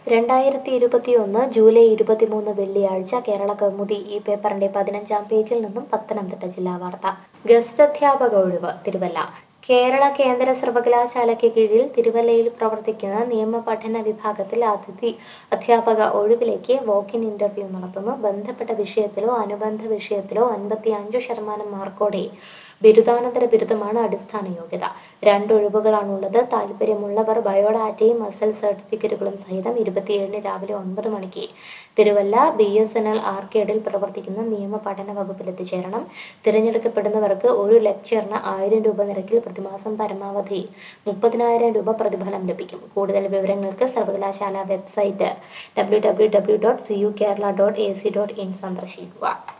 രണ്ടായിരത്തി ഇരുപത്തിയൊന്ന് ജൂലൈ ഇരുപത്തിമൂന്ന് വെള്ളിയാഴ്ച കേരള കൗമുദി ഈ പേപ്പറിന്റെ പതിനഞ്ചാം പേജിൽ നിന്നും പത്തനംതിട്ട ജില്ലാ വാർത്ത ഗസ്റ്റ് അധ്യാപക ഒഴിവ് തിരുവല്ല കേരള കേന്ദ്ര സർവകലാശാലയ്ക്ക് കീഴിൽ തിരുവല്ലയിൽ പ്രവർത്തിക്കുന്ന നിയമ പഠന വിഭാഗത്തിൽ അതിഥി അധ്യാപക ഒഴിവിലേക്ക് വോക്കിൻ ഇന്റർവ്യൂ നടത്തുന്നു ബന്ധപ്പെട്ട വിഷയത്തിലോ അനുബന്ധ വിഷയത്തിലോ അൻപത്തി അഞ്ച് ശതമാനം മാർക്കോടെ ബിരുദാനന്തര ബിരുദമാണ് അടിസ്ഥാന യോഗ്യത രണ്ട് ഒഴിവുകളാണുള്ളത് താല്പര്യമുള്ളവർ ബയോഡാറ്റയും മസൽ സർട്ടിഫിക്കറ്റുകളും സഹിതം ഇരുപത്തിയേഴിന് രാവിലെ ഒൻപത് മണിക്ക് Thiruvalla B S N L ആർക്കേഡിൽ പ്രവർത്തിക്കുന്ന നിയമ പഠന വകുപ്പിൽ എത്തിച്ചേരണം തിരഞ്ഞെടുക്കപ്പെടുന്നവർക്ക് ഒരു ലെക്ചറിന് ആയിരം രൂപ നിരക്കിൽ പ്രതിമാസം പരമാവധി മുപ്പതിനായിരം രൂപ പ്രതിഫലം ലഭിക്കും കൂടുതൽ വിവരങ്ങൾക്ക് സർവകലാശാല website W W W dot C U Kerala dot A C dot in സന്ദർശിക്കുക